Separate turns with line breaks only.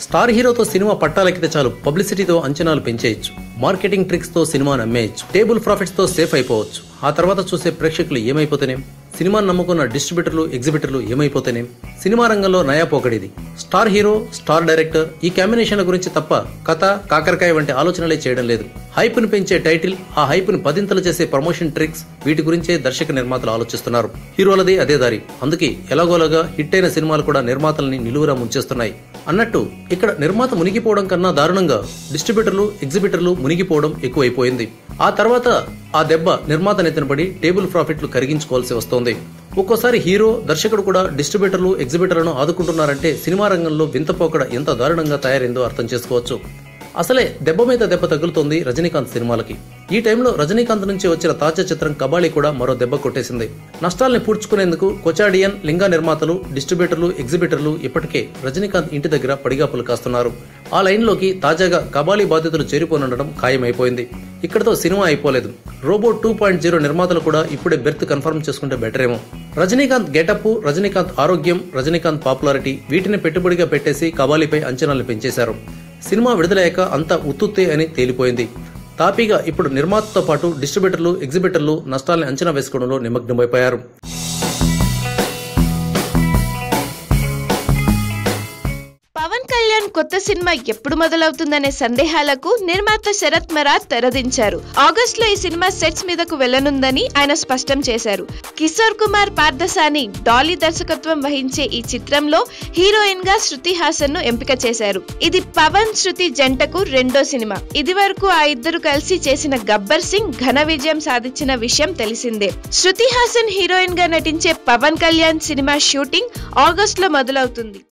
star హీరోతో cinema పట్టాలెక్కితే చాలు పబ్లిసిటీతో అంచనాలు పెంచేయచ్చు మార్కెటింగ్ ట్రిక్స్ తో సినిమాను అమ్మేయచ్చు టేబుల్ ప్రాఫిట్స్ తో సేఫ్ అయిపోవచ్చు ఆ తర్వాత చూసే ప్రేక్షకులు ఏమైపోతేనేం సినిమాను నమ్ముకున్న డిస్ట్రిబ్యూటర్లు ఎగ్జిబిటర్లు ఏమైపోతేనేం సినిమా రంగంలో నయా పోకడిది స్టార్ హీరో స్టార్ డైరెక్టర్ ఈ కాంబినేషన్ల గురించి తప్ప కథ కాకరకాయ వంటి ఆలోచనలే చేయడం లేదు హైప్ను పెంచే టైటిల్ ఆ హైప్ను పదింతలు చేసే ప్రమోషన్ ట్రిక్స్ వీటి గురించే దర్శక నిర్మాతలు ఆలోచిస్తున్నారు హీరోలదే అదే దారి అందుకే ఎలాగోలాగా హిట్ అయిన సినిమాలు కూడా నిర్మాతల్ని నిలువురా ముంచేస్తున్నాయి అన్నట్టు ఇక్కడ నిర్మాత మునిగిపోవడం కన్నా దారుణంగా డిస్ట్రిబ్యూటర్లు ఎగ్జిబిటర్లు మునిగిపోవడం ఎక్కువైపోయింది ఆ తర్వాత ఆ దెబ్బ నిర్మాత నెత్తినపడి టేబుల్ ప్రాఫిట్లు కరిగించుకోవాల్సి వస్తోంది ఒక్కోసారి హీరో దర్శకుడు కూడా డిస్ట్రిబ్యూటర్లు ఎగ్జిబిటర్లను ఆదుకుంటున్నారంటే సినిమా రంగంలో వింతపోకడ ఎంత దారుణంగా తయారైందో అర్థం చేసుకోవచ్చు అసలే దెబ్బ మీద దెబ్బ తగులుతోంది రజనీకాంత్ సినిమాలకి ఈ టైంలో రజనీకాంత్ నుంచి వచ్చిన తాజా చిత్రం కబాళీ కూడా మరో దెబ్బ కొట్టేసింది నష్టాల్ని పూడ్చుకునేందుకు కొచాడియన్ లింగా నిర్మాతలు డిస్ట్రిబ్యూటర్లు ఎగ్జిబిటర్లు ఇప్పటికే రజనీకాంత్ ఇంటి దగ్గర పడిగాపులు కాస్తున్నారు ఆ లైన్లోకి తాజాగా కబాళీ బాధితులు చేరిపోనుండడం ఖాయమైపోయింది ఇక్కడతో సినిమా అయిపోలేదు రోబో టూ పాయింట్ జీరో నిర్మాతలు కూడా ఇప్పుడే బెర్త్ కన్ఫర్మ్ చేసుకుంటే బెటర్ ఏమో రజనీకాంత్ గెటప్ రజనీకాంత్ ఆరోగ్యం రజనీకాంత్ పాపులారిటీ వీటిని పెట్టుబడిగా పెట్టేసి కబాలీపై అంచనాలు పెంచేశారు సినిమా విడుదలయ్యాక అంతా ఉత్తుత్తే అని తేలిపోయింది తాపీగా ఇప్పుడు నిర్మాతతో పాటు డిస్ట్రిబ్యూటర్లు ఎగ్జిబిటర్లు నష్టాల్ని అంచనా వేసుకోవడంలో నిమగ్నమైపోయారు
పవన్ కళ్యాణ్ కొత్త సినిమా ఎప్పుడు మొదలవుతుందనే సందేహాలకు నిర్మాత శరత్ మరాత్ తెరదించారు ఆగస్ట్ లో ఈ సినిమా సెట్స్ మీదకు వెళ్లనుందని ఆయన స్పష్టం చేశారు కిషోర్ కుమార్ పార్థసాని డాలీ దర్శకత్వం వహించే ఈ చిత్రంలో హీరోయిన్ గా శృతి హాసన్ ను ఎంపిక చేశారు ఇది పవన్ శృతి జంటకు రెండో సినిమా ఇది వరకు ఆ ఇద్దరు కలిసి చేసిన గబ్బర్ సింగ్ ఘన విజయం సాధించిన విషయం తెలిసిందే శృతి హాసన్ హీరోయిన్ గా నటించే Pawan Kalyan cinema shooting August లో మొదలవుతుంది